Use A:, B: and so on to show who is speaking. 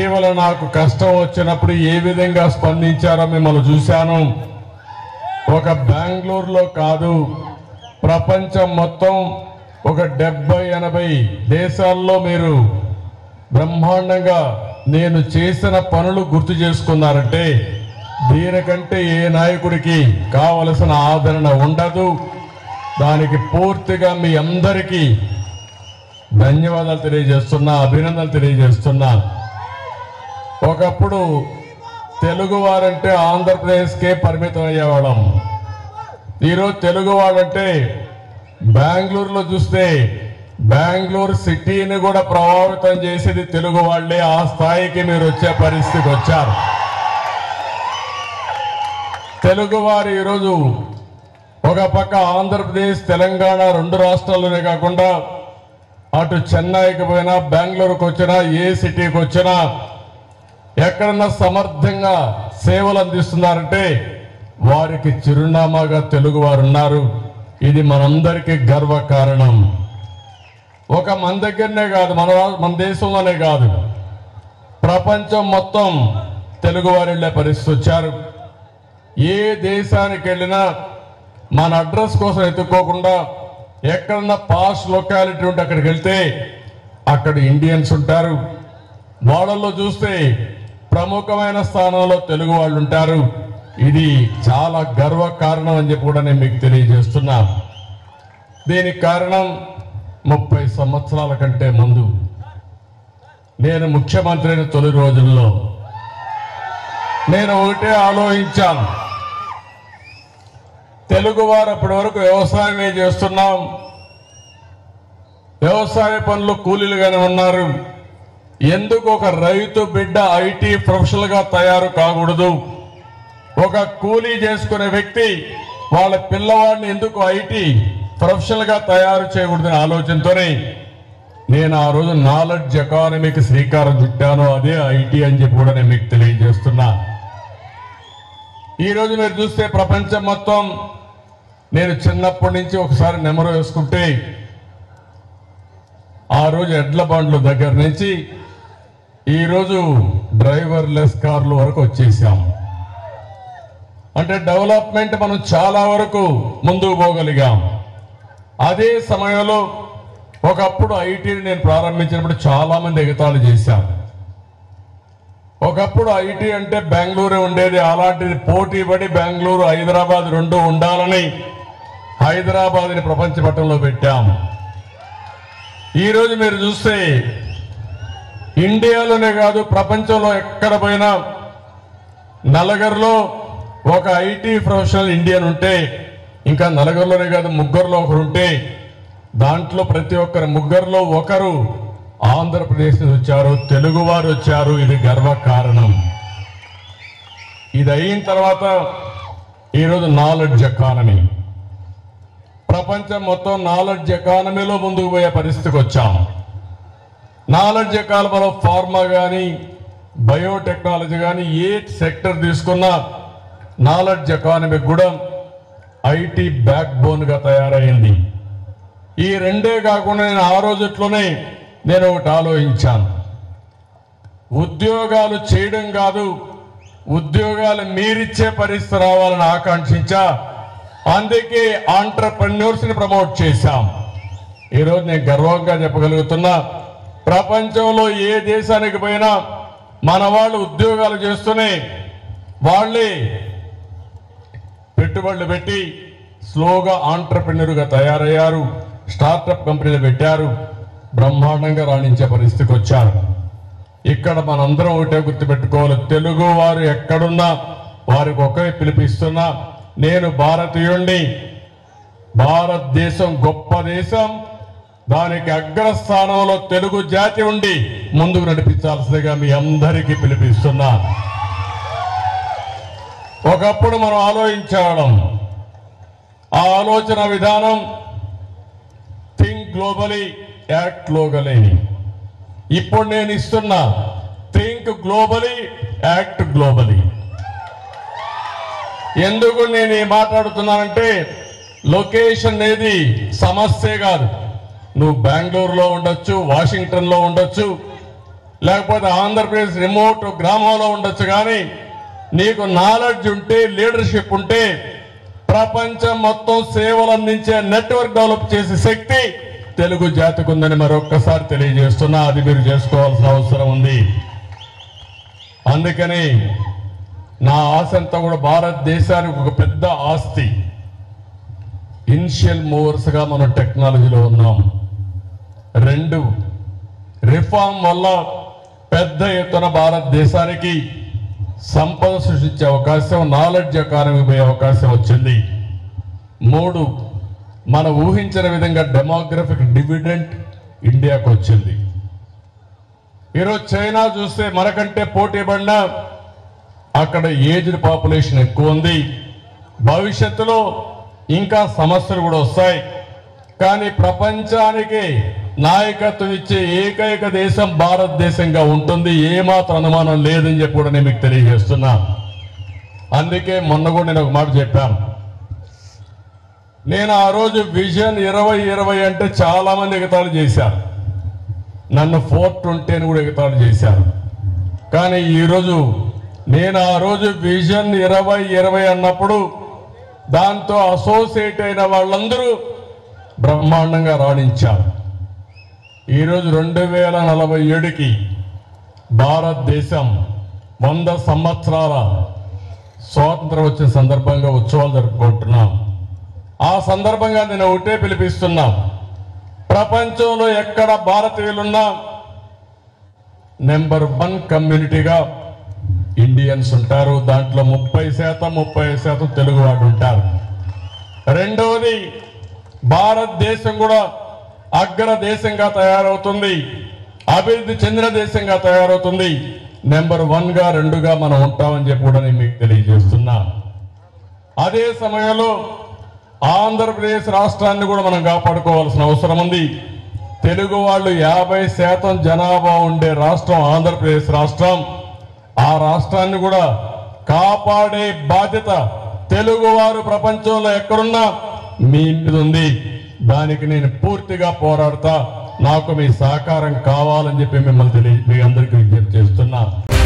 A: ఇటీవల నాకు కష్టం వచ్చినప్పుడు ఏ విధంగా స్పందించారో మిమ్మల్ని చూశాను ఒక బెంగళూరులో కాదు ప్రపంచం మొత్తం ఒక డెబ్బై ఎనభై దేశాల్లో మీరు బ్రహ్మాండంగా నేను చేసిన పనులు గుర్తు చేసుకున్నారంటే దీనికంటే ఏ నాయకుడికి కావలసిన ఆదరణ ఉండదు దానికి పూర్తిగా మీ అందరికీ ధన్యవాదాలు తెలియజేస్తున్నా అభినందనలు తెలియజేస్తున్నా ఒకప్పుడు తెలుగు వారంటే ఆంధ్రప్రదేశ్కే పరిమితం అయ్యేవాళ్ళం ఈరోజు తెలుగు వాళ్ళంటే బెంగళూరులో చూస్తే బెంగళూరు సిటీని కూడా ప్రభావితం చేసేది తెలుగు వాళ్ళే ఆ స్థాయికి మీరు వచ్చే పరిస్థితికి వచ్చారు తెలుగు వారు ఈరోజు ఒక పక్క ఆంధ్రప్రదేశ్ తెలంగాణ రెండు రాష్ట్రాల్లోనే కాకుండా అటు చెన్నైకి పోయినా బెంగళూరుకు వచ్చినా ఏ సిటీకి వచ్చినా ఎక్కడన్నా సమర్థంగా సేవలు అందిస్తున్నారంటే వారికి చిరునామాగా తెలుగు వారు ఉన్నారు ఇది మనందరికీ గర్వ కారణం ఒక మన దగ్గరనే కాదు మన రా- మన దేశంలోనే కాదు ప్రపంచం మొత్తం తెలుగు వారు వెళ్ళే పరిస్థితి వచ్చారు ఏ దేశానికి వెళ్ళినా మన అడ్రస్ కోసం ఎత్తుక్కోకుండా ఎక్కడన్నా పాస్ లొకాలిటీ ఉంటే అక్కడికి వెళ్తే అక్కడ ఇండియన్స్ ఉంటారు వాళ్ళల్లో చూస్తే ప్రముఖమైన స్థానంలో తెలుగు వాళ్ళు ఉంటారు ఇది చాలా గర్వ కారణం అని చెప్పి కూడా నేను మీకు తెలియజేస్తున్నా దీనికి కారణం ముప్పై సంవత్సరాల కంటే ముందు నేను ముఖ్యమంత్రి అయిన తొలి రోజుల్లో నేను ఒకటే ఆలోచించాను తెలుగు వారు అప్పటి వరకు వ్యవసాయమే చేస్తున్నాం వ్యవసాయ పనులు కూలీలుగానే ఉన్నారు ఎందుకు ఒక రైతు బిడ్డ ఐటీ ప్రొఫెషనల్ గా తయారు కాకూడదు ఒక కూలీ చేసుకునే వ్యక్తి వాళ్ళ పిల్లవాడిని ఎందుకు ఐటీ ప్రొఫెషనల్ గా తయారు చేయకూడదనే ఆలోచనతోనే నేను ఆ రోజు నాలెడ్జ్ ఎకానమీకి శ్రీకారం చుట్టాను అదే ఐటీ అని చెప్పి కూడా నేను మీకు తెలియజేస్తున్నా ఈ రోజు మీరు చూస్తే ప్రపంచం మొత్తం నేను చిన్నప్పటి నుంచి ఒకసారి నెమరు వేసుకుంటే ఆ రోజు ఎడ్ల బండ్ల దగ్గర నుంచి ఈ రోజు డ్రైవర్ లెస్ కార్లు వరకు వచ్చేసాం అంటే డెవలప్మెంట్ మనం చాలా వరకు ముందుకు పోగలిగాం అదే సమయంలో ఒకప్పుడు ఐటీని నేను ప్రారంభించినప్పుడు చాలా మంది ఎగతాళి చేశారు ఒకప్పుడు ఐటీ అంటే బెంగళూరు ఉండేది అలాంటిది పోటీ పడి బెంగళూరు హైదరాబాద్ రెండు ఉండాలని హైదరాబాద్ని ప్రపంచ పట్టణంలో పెట్టాం ఈరోజు మీరు చూస్తే ఇండియాలోనే కాదు ప్రపంచంలో ఎక్కడ పోయినా నలగర్లో ఒక ఐటీ ప్రొఫెషనల్ ఇండియన్ ఉంటే ఇంకా నలుగురిలోనే కాదు ముగ్గురులో ఒకరు ఉంటే దాంట్లో ప్రతి ఒక్కరు ముగ్గురులో ఒకరు ఆంధ్రప్రదేశ్ నుంచి వచ్చారు తెలుగు వారు వచ్చారు ఇది గర్వ కారణం ఇది అయిన తర్వాత ఈరోజు నాలెడ్జ్ ఎకానమీ ప్రపంచం మొత్తం నాలెడ్జ్ ఎకానమీలో ముందుకు పోయే పరిస్థితికి వచ్చాం నాలెడ్జ్ ఎకానమీలో ఫార్మా కానీ బయోటెక్నాలజీ కానీ ఏ సెక్టర్ తీసుకున్నా నాలెడ్జ్ ఎకానమీ కూడా ఐటీ బ్యాక్ బోన్ గా తయారైంది ఈ రెండే కాకుండా నేను ఆ రోజుట్లోనే నేను ఒకటి ఆలోచించాను ఉద్యోగాలు చేయడం కాదు ఉద్యోగాలు మీరిచ్చే పరిస్థితి రావాలని ఆకాంక్షించా అందుకే ఆంటర్ప్రెన్యూర్స్ ని ప్రమోట్ చేశాం ఈరోజు నేను గర్వంగా చెప్పగలుగుతున్నా ప్రపంచంలో ఏ దేశానికి పోయినా మన వాళ్ళు ఉద్యోగాలు చేస్తూనే వాళ్ళే పెట్టుబడులు పెట్టి స్లోగా ఆంటర్ప్రినర్ గా తయారయ్యారు స్టార్టప్ కంపెనీలు పెట్టారు బ్రహ్మాండంగా రాణించే పరిస్థితికి వచ్చారు ఇక్కడ మనందరం ఒకటే గుర్తుపెట్టుకోవాలి తెలుగు వారు ఎక్కడున్నా వారికి ఒకే పిలిపిస్తున్నా నేను భారతీయుణ్ణి భారతదేశం గొప్ప దేశం దానికి అగ్రస్థానంలో తెలుగు జాతి ఉండి ముందుకు నడిపించాల్సిందిగా మీ అందరికీ పిలిపిస్తున్నా ఒకప్పుడు మనం ఆలోచించడం ఆ ఆలోచన విధానం థింక్ గ్లోబలీ యాక్ట్ గ్లోబలీ ఇప్పుడు నేను ఇస్తున్నా థింక్ గ్లోబలీ యాక్ట్ గ్లోబలీ ఎందుకు నేను ఈ మాట్లాడుతున్నానంటే లొకేషన్ అనేది సమస్యే కాదు నువ్వు బెంగళూరులో ఉండొచ్చు వాషింగ్టన్లో ఉండొచ్చు లేకపోతే ఆంధ్రప్రదేశ్ రిమోట్ గ్రామంలో ఉండొచ్చు కానీ నీకు నాలెడ్జ్ ఉంటే లీడర్షిప్ ఉంటే ప్రపంచం మొత్తం సేవలు అందించే నెట్వర్క్ డెవలప్ చేసే శక్తి తెలుగు జాతికి ఉందని మరొక్కసారి తెలియజేస్తున్నా అది మీరు చేసుకోవాల్సిన అవసరం ఉంది అందుకని నా ఆశ అంతా కూడా భారతదేశానికి ఒక పెద్ద ఆస్తి ఇనిషియల్ మూవర్స్ గా మనం టెక్నాలజీలో ఉన్నాం రెండు రిఫార్మ్ వల్ల పెద్ద ఎత్తున భారతదేశానికి సంపద సృష్టించే అవకాశం నాలెడ్జ్ ఎకానమీ పోయే అవకాశం వచ్చింది మూడు మనం ఊహించిన విధంగా డెమోగ్రఫిక్ డివిడెంట్ ఇండియాకు వచ్చింది ఈరోజు చైనా చూస్తే మనకంటే పోటీ పడిన అక్కడ ఏజ్డ్ పాపులేషన్ ఎక్కువ ఉంది భవిష్యత్తులో ఇంకా సమస్యలు కూడా వస్తాయి కానీ ప్రపంచానికి నాయకత్వం ఇచ్చే ఏకైక దేశం భారతదేశంగా ఉంటుంది ఏమాత్రం అనుమానం లేదని చెప్పి కూడా నేను మీకు తెలియజేస్తున్నా అందుకే మొన్న కూడా నేను ఒక మాట చెప్పాను నేను ఆ రోజు విజన్ ఇరవై ఇరవై అంటే చాలా మంది ఎగతాళి చేశారు నన్ను ఫోర్ ట్వంటీ అని కూడా ఎగతాళి చేశారు కానీ ఈరోజు నేను ఆ రోజు విజన్ ఇరవై ఇరవై అన్నప్పుడు దాంతో అసోసియేట్ అయిన వాళ్ళందరూ బ్రహ్మాండంగా రాణించారు ఈరోజు రెండు వేల నలభై ఏడుకి భారతదేశం వంద సంవత్సరాల స్వాతంత్రం వచ్చిన సందర్భంగా ఉత్సవాలు జరుపుకుంటున్నాం ఆ సందర్భంగా నేను ఒకటే పిలిపిస్తున్నా ప్రపంచంలో ఎక్కడ భారతీయులున్నా నెంబర్ వన్ కమ్యూనిటీగా ఇండియన్స్ ఉంటారు దాంట్లో ముప్పై శాతం ముప్పై శాతం తెలుగు వాళ్ళు ఉంటారు రెండవది భారతదేశం కూడా అగ్ర దేశంగా తయారవుతుంది అభివృద్ధి చెందిన దేశంగా తయారవుతుంది నెంబర్ వన్ గా రెండుగా మనం ఉంటామని చెప్పి కూడా నేను మీకు తెలియజేస్తున్నా అదే సమయంలో ఆంధ్రప్రదేశ్ రాష్ట్రాన్ని కూడా మనం కాపాడుకోవాల్సిన అవసరం ఉంది తెలుగు వాళ్ళు యాభై శాతం జనాభా ఉండే రాష్ట్రం ఆంధ్రప్రదేశ్ రాష్ట్రం ఆ రాష్ట్రాన్ని కూడా కాపాడే బాధ్యత తెలుగు వారు ప్రపంచంలో ఎక్కడున్నా మీ మీద ఉంది దానికి నేను పూర్తిగా పోరాడతా నాకు మీ సహకారం కావాలని చెప్పి మిమ్మల్ని తెలియ మీ అందరికీ విజ్ఞప్తి చేస్తున్నా